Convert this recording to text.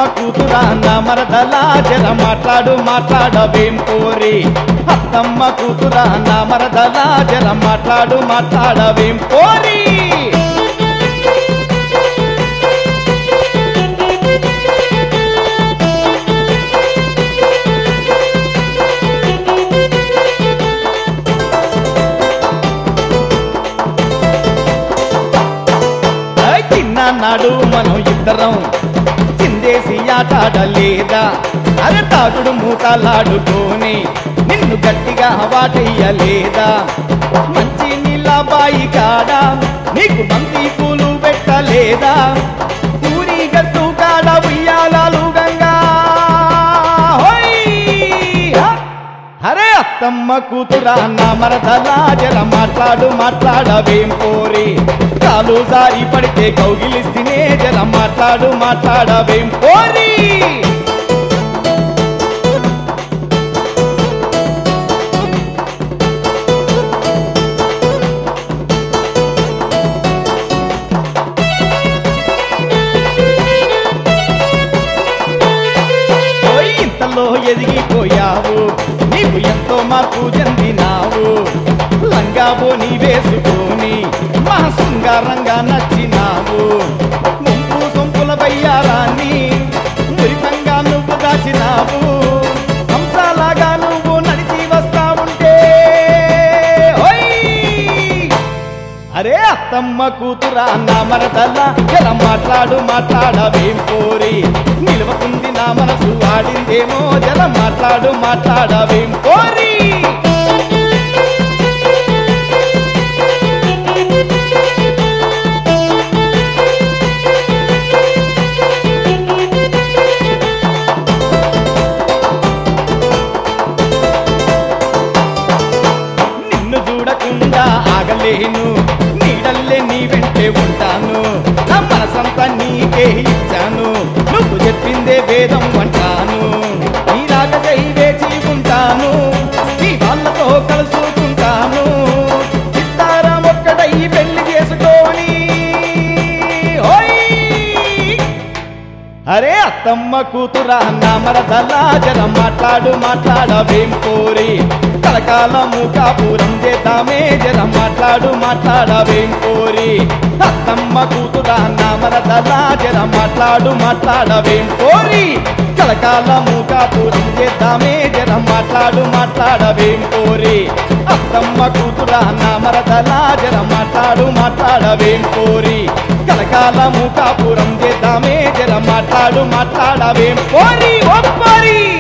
కూతురా నా మరదలా జర మాట్లాడు మాట్లాడవేం పోరి అత్తమ్మ కూతురా నా మరదలా జర మాట్లాడు మాట్లాడవేం పోరి ఐ తిన్నాడు మనం ఇద్దరం చిందేసి ఆటాడలేదా అరే తాగుడు మూతలాడుకొని నిన్ను గట్టిగా వాటయ్యలేదా మంచి నీళ్ళ బాయి కాడ నీకు బంతి పూలు పెట్టలేదా ఊరి గట్టు కాడ ఉయ్యాలాలు గంగా హోయ్! హ! అరే అత్తమ్మ కూతురా నా మరదలా జర మాట్లాడు మాట్లాడవేం పోరి కాలు సారి పడితే కౌగిలిస్తేనే జర మాట్లాడు మాట్లాడవేం పోరి ఓయ్ ఇంతలో ఎదిగిపోయావు నీవు ఎంతో మార్పు చెందినావు లంగాబో నీ వేసుకొని మా శృంగారంగా నచ్చినావు ముంపు సొంపుల బయ్యారాన్ని మురిపంగా నువ్వు దాచినావు హంసలాగా నువ్వు నడిచి వస్తా ఉంటే ఓయ్ అరే అత్తమ్మ కూతురా నా మరదల్లా ఎలా మాట్లాడు మాట్లాడవేం పోరి నిలవకుంది నా మనసు ఆడిందేమో జల మాట్లాడు మాట్లాడవేం పోరి నిన్ను చూడకుండా ఆగలేను నీడల్లే నీ వెంటే ఉంటాను నా మనసంతా నీకే ఇచ్చాను నువ్వు చెప్పిందే వేదం అంటాను నీలాగా జై వేచి ఉంటాను నీ వాళ్ళతో కలుసుకుంటాను చిత్తారం ఒక్కడై పెళ్లి చేసుకొని ఓయ్ అరే అత్తమ్మ కూతురా నా మరదలా జర మాట్లాడు మాట్లాడవేం కోరి కలకాలము కాపురం చేద్దామే జర మాట్లాడు మాట్లాడవేం కోరి అత్తమ్మ కూతురా నా మరదలా జర మాట్లాడు మాట్లాడవేం కోరి కలకాలము కాపురం చేద్దామే జర మాట్లాడు మాట్లాడవేం కోరి అత్తమ్మ కూతురా నా మరదలా జర మాట్లాడు మాట్లాడవేం కోరి కలకాలము కాపురం చేద్దామే జర మాట్లాడు మాట్లాడవేం పోరి ఒప్పరి